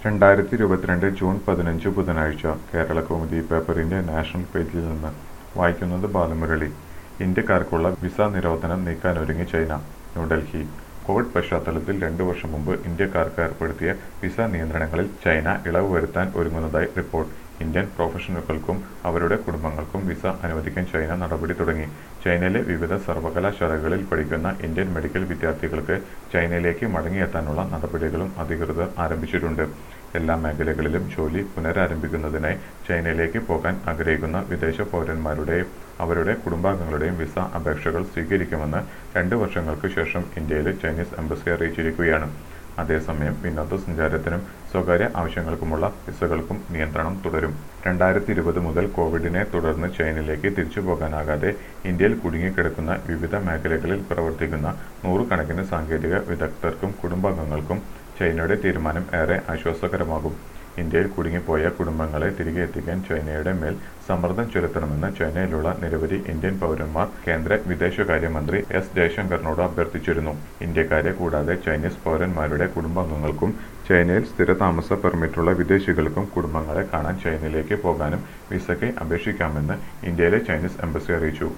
രണ്ടായിരത്തി ഇരുപത്തിരണ്ട് ജൂൺ പതിനഞ്ച് ബുധനാഴ്ച കേരളകൗമുദി പേപ്പറിന്റെ നാഷണൽ പേജിൽ നിന്ന് വായിക്കുന്നത് ബാലമുരളി ഇന്ത്യക്കാർക്കുള്ള വിസ നിരോധനം നീക്കാനൊരുങ്ങി ചൈന ന്യൂഡൽഹി കോവിഡ് പശ്ചാത്തലത്തിൽ രണ്ടു വർഷം മുമ്പ് ഇന്ത്യക്കാർക്ക് ഏർപ്പെടുത്തിയ വിസ നിയന്ത്രണങ്ങളിൽ ചൈന ഇളവ് വരുത്താൻ ഒരുങ്ങുന്നതായി റിപ്പോർട്ട് ഇന്ത്യൻ പ്രൊഫഷണലുകൾക്കും അവരുടെ കുടുംബങ്ങൾക്കും വിസ അനുവദിക്കാൻ ചൈന നടപടി തുടങ്ങി ചൈനയിലെ വിവിധ സർവകലാശാലകളിൽ പഠിക്കുന്ന ഇന്ത്യൻ മെഡിക്കൽ വിദ്യാർത്ഥികൾക്ക് ചൈനയിലേക്ക് മടങ്ങിയെത്താനുള്ള നടപടികളും അധികൃതർ ആരംഭിച്ചിട്ടുണ്ട് എല്ലാ മേഖലകളിലും ജോലി പുനരാരംഭിക്കുന്നതിനായി ചൈനയിലേക്ക് പോകാൻ ആഗ്രഹിക്കുന്ന വിദേശ പൗരന്മാരുടെയും അവരുടെ കുടുംബാംഗങ്ങളുടെയും വിസ അപേക്ഷകൾ സ്വീകരിക്കുമെന്ന് രണ്ട് വർഷങ്ങൾക്ക് ശേഷം ഇന്ത്യയിലെ ചൈനീസ് എംബസി അറിയിച്ചിരിക്കുകയാണ് അതേസമയം വിനോദസഞ്ചാരത്തിനും സ്വകാര്യ ആവശ്യങ്ങൾക്കുമുള്ള വിസകൾക്കും നിയന്ത്രണം തുടരും രണ്ടായിരത്തി ഇരുപത് മുതൽ കോവിഡിനെ തുടർന്ന് ചൈനയിലേക്ക് തിരിച്ചു പോകാനാകാതെ ഇന്ത്യയിൽ കുടുങ്ങിക്കിടക്കുന്ന വിവിധ മേഖലകളിൽ പ്രവർത്തിക്കുന്ന നൂറുകണക്കിന് സാങ്കേതിക വിദഗ്ധർക്കും കുടുംബാംഗങ്ങൾക്കും ചൈനയുടെ തീരുമാനം ഏറെ ആശ്വാസകരമാകും ഇന്ത്യയിൽ കുടുങ്ങിപ്പോയ കുടുംബങ്ങളെ തിരികെ എത്തിക്കാൻ ചൈനയുടെ മേൽ സമ്മർദ്ദം ചെലുത്തണമെന്ന് ചൈനയിലുള്ള നിരവധി ഇന്ത്യൻ പൗരന്മാർ കേന്ദ്ര വിദേശകാര്യമന്ത്രി എസ് ജയശങ്കറിനോട് അഭ്യർത്ഥിച്ചിരുന്നു ഇന്ത്യക്കാരെ കൂടാതെ ചൈനീസ് പൗരന്മാരുടെ കുടുംബാംഗങ്ങൾക്കും ചൈനയിൽ സ്ഥിരതാമസ പെർമിറ്റുള്ള വിദേശികൾക്കും കുടുംബങ്ങളെ കാണാൻ ചൈനയിലേക്ക് പോകാനും വിസയ്ക്ക് അപേക്ഷിക്കാമെന്ന് ഇന്ത്യയിലെ ചൈനീസ് എംബസി അറിയിച്ചു